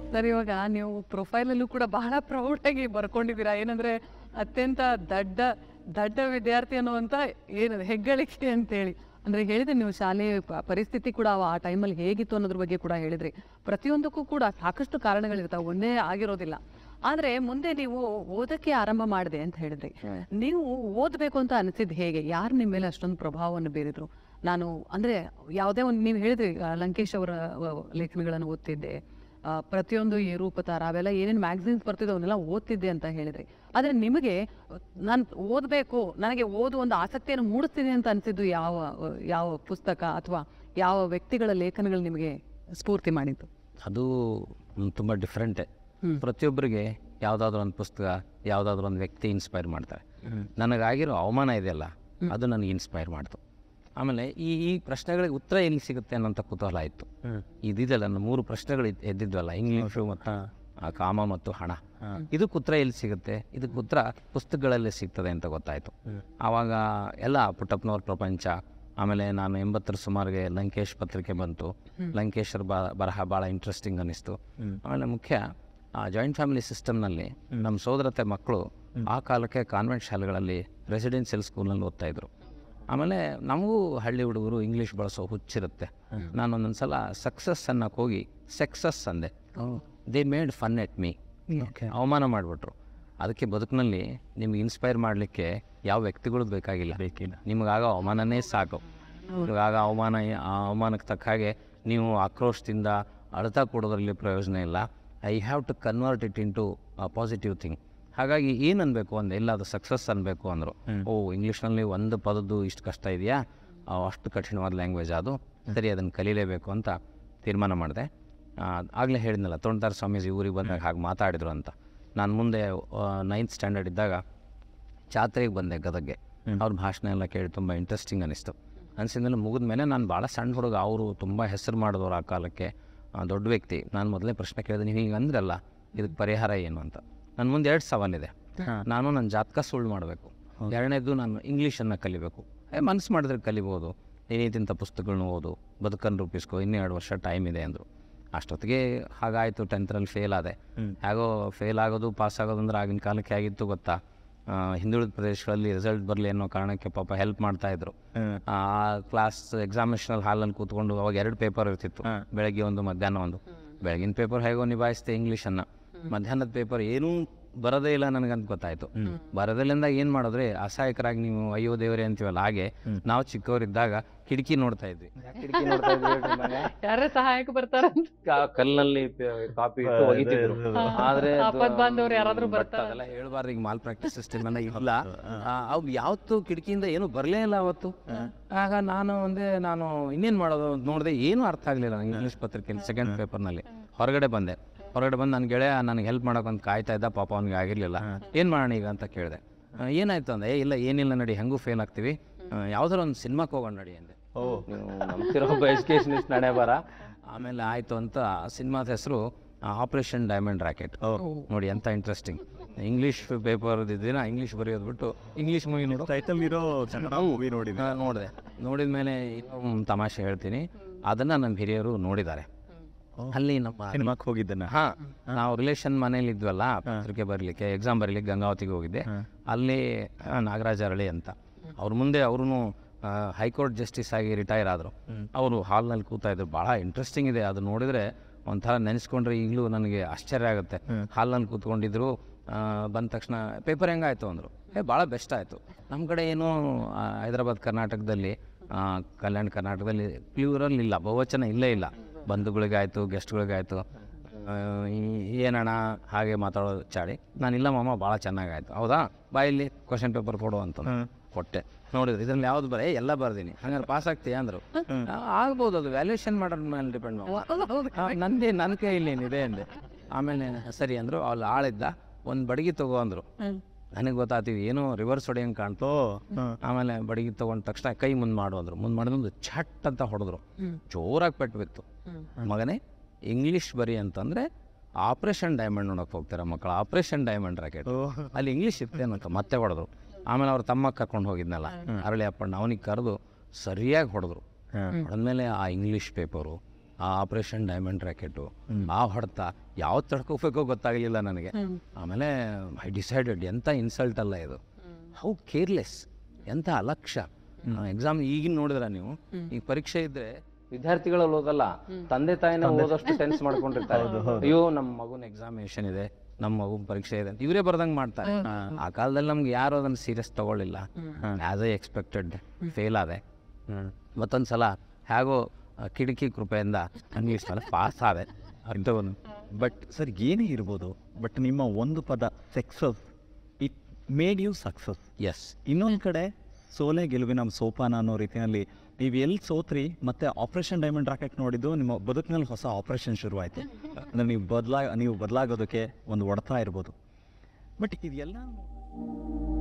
Sir ಇವಾಗ ನೀವು ಪ್ರೊಫೈಲಲ್ಲೂ ಕೂಡ ಬಹಳ ಪ್ರೌಡಾಗಿ ಬರ್ಕೊಂಡಿದ್ದೀರಾ ಏನಂದ್ರೆ ಅತ್ಯಂತ ದಡ್ಡ ದಡ್ಡ ವಿದ್ಯಾರ್ಥಿ ಅನ್ನುವಂಥ ಏನು ಹೆಗ್ಗಳಿಕೆ ಅಂತೇಳಿ ಅಂದ್ರೆ ಹೇಳಿದ್ರೆ ನೀವು ಶಾಲೆ ಪ- ಪರಿಸ್ಥಿತಿ ಕೂಡ ಆ ಟೈಮಲ್ಲಿ ಹೇಗಿತ್ತು ಅನ್ನೋದ್ರ ಬಗ್ಗೆ ಕೂಡ ಹೇಳಿದ್ರಿ ಪ್ರತಿಯೊಂದಕ್ಕೂ ಕೂಡ ಸಾಕಷ್ಟು ಕಾರಣಗಳಿರ್ತಾವೆ ಒಂದೇ ಆಗಿರೋದಿಲ್ಲ ಆದ್ರೆ ಮುಂದೆ ನೀವು ಓದಕ್ಕೆ ಆರಂಭ ಮಾಡಿದೆ ಅಂತ ಹೇಳಿದ್ರಿ ನೀವು ಓದಬೇಕು ಅಂತ ಅನಿಸಿದ್ ಹೇಗೆ ಯಾರು ನಿಮ್ಮ ಮೇಲೆ ಅಷ್ಟೊಂದು ಪ್ರಭಾವವನ್ನು ಬೀರಿದ್ರು ನಾನು ಅಂದ್ರೆ ಯಾವುದೇ ಒಂದು ನೀವು ಹೇಳಿದ್ರಿ ಆ, ಲಂಕೇಶ್ ಅವರ ಆ, ಲೇಖನಗಳನ್ನು ಓದ್ತಿದ್ದೆ ಆ, ಪ್ರತಿಯೊಂದು ಈ ರೂಪತಾರ ಅವೆಲ್ಲ ಏನೇನು ಮ್ಯಾಗಝಿನ್ಸ್ ಬರ್ತಿದ್ದೋ ಅವನ್ನೆಲ್ಲ ಓದ್ತಿದ್ದೆ ಅಂತ ಹೇಳಿದ್ರಿ ಆದರೆ ನಿಮಗೆ ನಾನು ಓದಬೇಕು ನನಗೆ ಓದು ಒಂದು ಆಸಕ್ತಿಯನ್ನು ಮೂಡಿಸ್ತಿದೆ ಅಂತ ಅನಿಸಿದ್ದು ಯಾವ ಯಾವ ಪುಸ್ತಕ ಅಥವಾ ಯಾವ ವ್ಯಕ್ತಿಗಳ ಲೇಖನಗಳು ನಿಮಗೆ ಸ್ಫೂರ್ತಿ ಮಾಡಿದ್ದು ಅದು ತುಂಬ ಡಿಫ್ರೆಂಟೇ ಪ್ರತಿಯೊಬ್ಬರಿಗೆ ಯಾವುದಾದ್ರೂ ಒಂದು ಪುಸ್ತಕ ಯಾವುದಾದ್ರೂ ಒಂದು ವ್ಯಕ್ತಿ ಇನ್ಸ್ಪೈರ್ ಮಾಡ್ತಾರೆ ನನಗಾಗಿರೋ ಅವಮಾನ ಇದೆಯಲ್ಲ ಅದು ನನಗೆ ಇನ್ಸ್ಪೈರ್ ಮಾಡ್ತು ಆಮೇಲೆ ಈ ಈ ಪ್ರಶ್ನೆಗಳಿಗೆ ಉತ್ತರ ಎಲ್ಲಿ ಸಿಗುತ್ತೆ ಅನ್ನೋಂಥ ಕುತೂಹಲ ಇತ್ತು ಇದಿದೆಲ್ಲ ನನ್ನ ಮೂರು ಪ್ರಶ್ನೆಗಳು ಇದ್- ಎದ್ದಿದ್ವಲ್ಲ ಇಂಗ್ಲೀಷು ಮತ್ತು ಆ, ಕಾಮ ಮತ್ತು ಹಣ ಇದಕ್ಕೆ ಉತ್ತರ ಎಲ್ಲಿ ಸಿಗುತ್ತೆ ಇದಕ್ಕೆ ಉತ್ತರ ಪುಸ್ತಕಗಳಲ್ಲಿ ಸಿಗ್ತದೆ ಅಂತ ಗೊತ್ತಾಯಿತು ಆವಾಗ ಎಲ್ಲ ಪುಟ್ಟಪ್ಪನವ್ರ ಪ್ರಪಂಚ ಆಮೇಲೆ ನಾನು ಎಂಬತ್ತರ ಸುಮಾರಿಗೆ ಲಂಕೇಶ್ ಪತ್ರಿಕೆ ಬಂತು ಲಂಕೇಶ್ವರ ಬ ಬರಹ ಭಾಳ ಇಂಟ್ರೆಸ್ಟಿಂಗ್ ಅನ್ನಿಸ್ತು ಆಮೇಲೆ ಮುಖ್ಯ ಆ ಜಾಯಿಂಟ್ ಫ್ಯಾಮಿಲಿ ಸಿಸ್ಟಮ್ನಲ್ಲಿ ನಮ್ಮ ಸೋದರತೆ ಮಕ್ಕಳು ಆ ಕಾಲಕ್ಕೆ ಕಾನ್ವೆಂಟ್ ಶಾಲೆಗಳಲ್ಲಿ ರೆಸಿಡೆನ್ಷಿಯಲ್ ಸ್ಕೂಲ್ನಲ್ಲಿ ಓದ್ತಾ ಇದ್ರು ಆಮೇಲೆ ನಮಗೂ ಹಳ್ಳಿ ಹುಡುಗರು ಇಂಗ್ಲೀಷ್ ಬಳಸೋ ಹುಚ್ಚಿರುತ್ತೆ ನಾನು ಒಂದೊಂದು ಸಲ ಸಕ್ಸಸ್ ಅನ್ನಕ್ಕೆ ಹೋಗಿ ಸೆಕ್ಸಸ್ ಅಂದೆ they made fun at me ಅವಮಾನ ಮಾಡಿಬಿಟ್ರು ಅದಕ್ಕೆ ಬದುಕಿನಲ್ಲಿ ನಿಮ್ಗೆ ಇನ್ಸ್ಪೈರ್ ಮಾಡಲಿಕ್ಕೆ ಯಾವ ವ್ಯಕ್ತಿಗಳು ಬೇಕಾಗಿಲ್ಲ ಬೇಕಿಲ್ಲ ನಿಮಗಾಗ ಅವಮಾನನೇ ಸಾಕು ನಿಮಗಾಗ ಅವಮಾನ ಆ ಅವಮಾನಕ್ಕೆ ತಕ್ಕ ಹಾಗೆ ನೀವು ಆಕ್ರೋಶದಿಂದ ಅಳ್ತಾ ಕೊಡೋದ್ರಲ್ಲಿ ಪ್ರಯೋಜನ ಇಲ್ಲ I have to convert it into positive thing ಹಾಗಾಗಿ ಏನು ಅನ್ಬೇಕು ಅಂದೆ ಇಲ್ಲ ಅದು ಸಕ್ಸಸ್ ಅನ್ಬೇಕು ಅಂದರು ಓ ಇಂಗ್ಲೀಷ್ನಲ್ಲಿ ಒಂದು ಪದದ್ದು ಇಷ್ಟು ಕಷ್ಟ ಇದೆಯಾ ಆ, ಅಷ್ಟು ಕಠಿಣವಾದ ಲ್ಯಾಂಗ್ವೇಜ್ ಅದು ಸರಿ ಅದನ್ನು ಕಲೀಲೇಬೇಕು ಅಂತ ತೀರ್ಮಾನ ಮಾಡಿದೆ ಆಗಲೇ ಹೇಳಿದ್ನಲ್ಲ ತೋಣ್ತಾರ ಸ್ವಾಮೀಜಿ ಊರಿಗೆ ಬಂದಾಗ ಹಾಗೆ ಮಾತಾಡಿದ್ರು ಅಂತ ನಾನು ಮುಂದೆ ನೈನ್ತ್ ಸ್ಟ್ಯಾಂಡರ್ಡ್ ಇದ್ದಾಗ ಜಾತ್ರೆಗೆ ಬಂದೆ ಗದಗ್ಗೆ ಅವ್ರ ಭಾಷಣ ಎಲ್ಲ ಕೇಳಿ ತುಂಬ ಇಂಟ್ರೆಸ್ಟಿಂಗ್ ಅನಿಸ್ತು ಅನಿಸಿದ್ಮೇಲೆ ಮುಗಿದ ಮೇಲೆ ನಾನು ಭಾಳ ಸಣ್ಣ ಹುಡುಗ ಅವರು ತುಂಬ ಹೆಸರು ಮಾಡಿದವರು ಆ ಕಾಲಕ್ಕೆ ಆ, ದೊಡ್ಡ ವ್ಯಕ್ತಿ ನಾನು ಮೊದಲೇ ಪ್ರಶ್ನೆ ಕೇಳಿದೆ ನೀವು ಹಿಂಗೆ ಅಂದ್ರಲ್ಲ ಇದಕ್ಕೆ ಪರಿಹಾರ ಏನು ಅಂತ ನನ್ನ ಮುಂದೆ ಎರಡು ಸವಾಲಿದೆ ನಾನು ನನ್ನ ಜಾತಕ ಸುಳ್ಳು ಮಾಡಬೇಕು ಎರಡನೇದು ನಾನು ಇಂಗ್ಲೀಷನ್ನು ಕಲಿಬೇಕು ಏ ಮನಸ್ಸು ಮಾಡಿದ್ರೆ ಕಲಿಬೋದು ಏನೇತಿಂಥ ಪುಸ್ತಕಗಳನ್ನ ಓದು ಬದುಕನ್ನು ರೂಪಿಸ್ಕೊ ಇನ್ನೂ ಎರಡು ವರ್ಷ ಟೈಮ್ ಇದೆ ಅಂದರು ಅಷ್ಟೊತ್ತಿಗೆ ಹಾಗಾಯಿತು ಟೆಂತ್ರಲ್ಲಿ ಫೇಲ್ ಆದೆ ಹೇಗೋ ಫೇಲ್ ಆಗೋದು ಪಾಸ್ ಆಗೋದು ಅಂದ್ರೆ ಆಗಿನ ಕಾಲಕ್ಕೆ ಆಗಿತ್ತು ಗೊತ್ತಾ ಆ, ಹಿಂದುಳಿದ ಪ್ರದೇಶಗಳಲ್ಲಿ ರಿಸಲ್ಟ್ ಬರಲಿ ಅನ್ನೋ ಕಾರಣಕ್ಕೆ ಪಾಪ ಹೆಲ್ಪ್ ಮಾಡ್ತಾ ಇದ್ರು ಆ ಕ್ಲಾಸ್ ಎಕ್ಸಾಮಿನೇಷನಲ್ ಹಾಲಲ್ಲಿ ಕೂತ್ಕೊಂಡು ಅವಾಗ ಎರಡು ಪೇಪರ್ ಇರ್ತಿತ್ತು ಬೆಳಗ್ಗೆ ಒಂದು ಮಧ್ಯಾಹ್ನ ಒಂದು ಬೆಳಗಿನ ಪೇಪರ್ ಹೇಗೋ ನಿಭಾಯಿಸ್ತೆ ಇಂಗ್ಲೀಷನ್ನು ಮಧ್ಯಾಹ್ನದ ಪೇಪರ್ ಏನೂ ಬರೋದೇ ಇಲ್ಲ ನನಗಂತ ಗೊತ್ತಾಯ್ತು ಬರೋದಿಲ್ಲಿಂದ ಏನು ಮಾಡಿದ್ರೆ ಅಸಹಾಯಕರಾಗಿ ನೀವು ಅಯ್ಯೋ ದೇವರೇ ಅಂತೀವಲ್ಲ ಹಾಗೆ ನಾವು ಚಿಕ್ಕವರಿದ್ದಾಗ ಕಿಟಕಿ ನೋಡ್ತಾ ಇದ್ವಿ ಕಿಟಕಿ ನೋಡ್ತಾ ಇದ್ವಿ ಹೇಳ್ರಿ ಮನೆ. ಯಾರೇ ಸಹಾಯಕ್ಕೆ ಬರ್ತಾರಂತ ಕಾ- ಕಲ್ಲಿನಲ್ಲಿ ಕಾಪಿ ಇಟ್ಟು ಒಗಿತಿದ್ರು ಆದ್ರೆ ಅದು- ಆಪತ್ ಬಾಂಧವ್ರು ಯಾರಾದ್ರೂ ಬಟ್ ಅದೆಲ್ಲ ಹೇಳ್ಬಾರ್ದು ಈಗ ಮಾಲ್ ಪ್ರಾಕ್ಟೀಸ್ ಸಿಸ್ಟಮ್ ಎಲ್ಲ ಇಲ್ಲ ಆ, ಅವು ಯಾವತ್ತು ಕಿಟಕಿಯಿಂದ ಏನು ಬರಲೇ ಇಲ್ಲ ಅವತ್ತು ಆಗ ನಾನು ಒಂದೇ ನಾನು ಇನ್ನೇನು ಮಾಡೋದು ನೋಡಿದೆ ಏನು ಅರ್ಥ ಆಗಲಿಲ್ಲ ನಂಗೆ ಇಂಗ್ಲೀಷ್ ಪತ್ರಿಕೆ ಸೆಕೆಂಡ್ ಪೇಪರ್ನಲ್ಲಿ ಹೊರಗಡೆ ಬಂದೆ ಹೊರಗಡೆ ಬಂದು ನನ್ನ ಗೆಳೆಯ ನನಗೆ ಹೆಲ್ಪ್ ಮಾಡೋಕೆ ಒಂದು ಕಾಯ್ತಾ ಇದ್ದ ಪಾಪ ಅವ್ನಿಗೆ ಆಗಿರಲಿಲ್ಲ ಏನು ಮಾಡೋಣ ಈಗ ಅಂತ ಕೇಳಿದೆ ಏನಾಯ್ತು ಅಂದೆ "ಏ, ಇಲ್ಲ ಏನಿಲ್ಲ ನಡಿ ಹೆಂಗೂ ಫೇಲ್ ಆಗ್ತೀವಿ ಯಾವ್ದಾರ ಒಂದು ಸಿನಿಮಾಕ್ಕೆ ಹೋಗೋಣ ನಡಿ ಅಂದೆ ನೀವು ನಂಬ್ತಿರೋ ಒಬ್ಬ ಎಜುಕೇಷನಿಸ್ಟ್ ನಡೆ ಬರ ಆಮೇಲೆ ಆಯಿತು ಅಂತ ಸಿನಿಮಾದ ಹೆಸರು ಆಪರೇಷನ್ ಡೈಮಂಡ್ ರಾಕೆಟ್ ನೋಡಿ ಎಂತ ಇಂಟ್ರೆಸ್ಟಿಂಗ್ ಇಂಗ್ಲೀಷ್ ಪೇಪರ್ ದಿನ ಇಂಗ್ಲೀಷ್ ಬರೆಯೋದು ಬಿಟ್ಟು ಇಂಗ್ಲೀಷ್ ಮೂವಿ ನೋಡೋ ಟೈಟಲ್ ಇರೋ ಕನ್ನಡ ಮೂವಿ ನೋಡಿದ್ದೆ ನೋಡಿದೆ ನೋಡಿದ ಮೇಲೆ ಇನ್ನೊಂದು ತಮಾಷೆ ಹೇಳ್ತೀನಿ ಅದನ್ನು ನಮ್ಮ ಹಿರಿಯರು ನೋಡಿದ್ದಾರೆ ಅಲ್ಲಿ ನಮ್ಮ ಸಿನಿಮಾಕ್ಕೆ ಹೋಗಿದ್ದನ್ನ ಹಾ ನಾವು ರಿಲೇಷನ್ ಮನೇಲಿ ಇದ್ವಲ್ಲ ಪತ್ರಿಕೆ ಬರಲಿಕ್ಕೆ ಎಕ್ಸಾಮ್ ಬರೀಲಿಕ್ಕೆ ಗಂಗಾವತಿಗೆ ಹೋಗಿದ್ದೆ ಅಲ್ಲಿ ಆ, ನಾಗರಾಜ ಅರಳಿ ಅಂತ ಅವ್ರ ಮುಂದೆ ಅವರು ಹೈಕೋರ್ಟ್ ಜಸ್ಟಿಸ್ ಆಗಿ ರಿಟೈರ್ ಆದರು ಅವರು ಹಾಲ್ನಲ್ಲಿ ಕೂತಾ ಇದ್ರು ಭಾಳ ಇಂಟ್ರೆಸ್ಟಿಂಗ್ ಇದೆ ಅದು ನೋಡಿದ್ರೆ ಒಂಥರ ನೆನೆಸ್ಕೊಂಡ್ರೆ ಈಗಲೂ ನನಗೆ ಆಶ್ಚರ್ಯ ಆಗುತ್ತೆ ಹಾಲ್ನಲ್ಲಿ ಕೂತ್ಕೊಂಡಿದ್ರು ಆ, ಬಂದ ತಕ್ಷಣ ಪೇಪರ್ ಹೆಂಗಾಯ್ತು ಅಂದರು ಏ ಭಾಳ ಬೆಸ್ಟ್ ಆಯಿತು ನಮ್ಮ ಕಡೆ ಏನು ಆ, ಹೈದರಾಬಾದ್ ಕರ್ನಾಟಕದಲ್ಲಿ ಆ, ಕಲ್ಯಾಣ ಕರ್ನಾಟಕದಲ್ಲಿ ಪ್ಯೂರಲ್ಲಿ ಇಲ್ಲ ಬಹುವಚನ ಇಲ್ಲೇ ಇಲ್ಲ ಬಂಧುಗಳಿಗಾಯ್ತು ಗೆಸ್ಟ್ಗಳಿಗಾಯ್ತು ಆ, ಈ- ಏನಣ್ಣ ಹಾಗೆ ಮಾತಾಡೋದು ಚಾಡಿ ನಾನಿಲ್ಲ ಮಾಮ ಭಾಳ ಚೆನ್ನಾಗಾಯ್ತು ಹೌದಾ ಬಾಯಲ್ಲಿ ಕ್ವಶನ್ ಪೇಪರ್ ಕೊಡು ಅಂತ ಕೊಟ್ಟೆ ನೋಡಿದ್ರು ಇದ್ರಲ್ಲಿ ಯಾವ್ದು ಬರ ಎಲ್ಲ ಬರ್ದೀನಿ ಹಂಗಾರೆ ಪಾಸ್ ಆಗ್ತೀಯಾ ಅಂದರು ಆಗ್ಬೋದು ಅದು ವ್ಯಾಲ್ಯೂಯೇಷನ್ ಮಾಡೋದ್ರ ಮೇಲೆ ಡಿಪೆಂಡ್ ನಂದೇ ನನ್ನ ಕೈಯಲ್ಲಿ ಏನಿದೆ ಅಂದೆ ಆಮೇಲೆ ಸರಿ ಅಂದರು ಅಲ್ಲಿ ಆಳಿದ್ದ ಒಂದು ಬಡಗಿ ತಗೋ ಅಂದರು ನನಗೆ ಗೊತ್ತಾಗ್ತೀವಿ ಏನೋ ರಿವರ್ಸ್ ಹೊಡೆಯಂಗೆ ಕಾಣ್ತು ಆಮೇಲೆ ಬಡಗಿ ತಗೊಂಡ ತಕ್ಷಣ ಕೈ ಮುಂದೆ ಮಾಡು ಅಂದ್ರು ಮುಂದೆ ಮಾಡಿದ್ರು ಛಟ್ ಅಂತ ಹೊಡೆದ್ರು ಜೋರಾಗಿ ಪೆಟ್ಟು ಬಿತ್ತು ಮಗನೇ ಇಂಗ್ಲೀಷ್ ಬರಿ ಅಂತಂದ್ರೆ ಆಪರೇಷನ್ ಡೈಮಂಡ್ ನೋಡಕ್ ಹೋಗ್ತಾರೆ ಮಕ್ಕಳು ಆಪರೇಷನ್ ಡೈಮಂಡ್ ರಾಕೆಟ್ ಅಲ್ಲಿ ಇಂಗ್ಲೀಷ್ ಇರ್ತೇನಂತ ಮತ್ತೆ ಹೊಡೆದ್ರು ಆಮೇಲೆ ಅವ್ರ ತಮ್ಮ ಕರ್ಕೊಂಡು ಹೋಗಿದ್ನಲ್ಲ ಅರಳಿ ಅಪ್ಪಣ್ಣ ಅವನಿಗೆ ಕರೆದು ಸರಿಯಾಗಿ ಹೊಡೆದ್ರು ಹೊಡೆದ್ಮೇಲೆ ಆ ಇಂಗ್ಲೀಷ್ ಪೇಪರು ಆ ಆಪರೇಷನ್ ಡೈಮಂಡ್ ರ್ಯಾಕೆಟು ಆ ಹೊಡೆತ ಯಾವ್ದು ತಡ್ಕೋಬೇಕೋ ಗೊತ್ತಾಗಲಿಲ್ಲ ನನಗೆ ಆಮೇಲೆ ಐ ಡಿಸೈಡೆಡ್ ಎಂಥ ಇನ್ಸಲ್ಟ್ ಅಲ್ಲ ಇದು ಹೌ ಕೇರ್ಲೆಸ್ ಎಂಥ ಅಲಕ್ಷ್ಯ ಎಕ್ಸಾಮ್ ಈಗಿನ ನೋಡಿದ್ರ ನೀವು ಈಗ ಪರೀಕ್ಷೆ ಇದ್ರೆ ವಿದ್ಯಾರ್ಥಿಗಳಲ್ಲಿ ಓದಲ್ಲ ತಂದೆ ತಾಯಿನ ಓದೋಷ್ಟು ಟೆನ್ಸ್ ಮಾಡ್ಕೊಂಡಿರ್ತಾರೆ ಅಯ್ಯೋ ನಮ್ಮ ಮಗುನ ಎಕ್ಸಾಮಿನೇಷನ್ ಇದೆ ನಮ್ಮ ಮಗು ಪರೀಕ್ಷೆ ಇದೆ ಅಂತ ಇವರೇ ಬರ್ದಂಗೆ ಮಾಡ್ತಾರೆ ಆ ಕಾಲದಲ್ಲಿ ನಮ್ಗೆ ಯಾರು ಅದನ್ನು ಸೀರಿಯಸ್ ತಗೊಳ್ಳಿಲ್ಲ ಆಸ್ ಐ ಎಕ್ಸ್ಪೆಕ್ಟೆಡ್ ಫೇಲ್ ಆದೆ ಮತ್ತೊಂದು ಸಲ ಹೇಗೋ ಆ, ಕಿಟಕಿ ಕೃಪೆಯಿಂದ ಇಂಗ್ಲೀಷ್ ಮೇಲೆ ಪಾಸ್ ಆದೆ ಇಂಥವನು ಬಟ್ ಸರ್ ಏನೇ ಇರ್ಬೋದು ಬಟ್ ನಿಮ್ಮ ಒಂದು ಪದ success it made you success is ಇನ್ನೊಂದು ಕಡೆ ಸೋಲೆ ಗೆಲುವಿನ ಸೋಪಾನ ಅನ್ನೋ ರೀತಿಯಲ್ಲಿ ನೀವು ಎಲ್ಲಿ ಸೋತ್ರಿ ಮತ್ತೆ ಆಪರೇಷನ್ ಡೈಮಂಡ್ ರಾಕೆಟ್ ನೋಡಿದ್ದು ನಿಮ್ಮ ಬದುಕಿನಲ್ಲಿ ಹೊಸ ಆಪರೇಷನ್ ಶುರುವಾಯಿತು ಅಂದರೆ ನೀವು ಬದಲಾ ನೀವು ಬದಲಾಗೋದಕ್ಕೆ ಒಂದು ಹೊಡೆತ ಇರ್ಬೋದು ಬಟ್ ಇದೆಲ್ಲ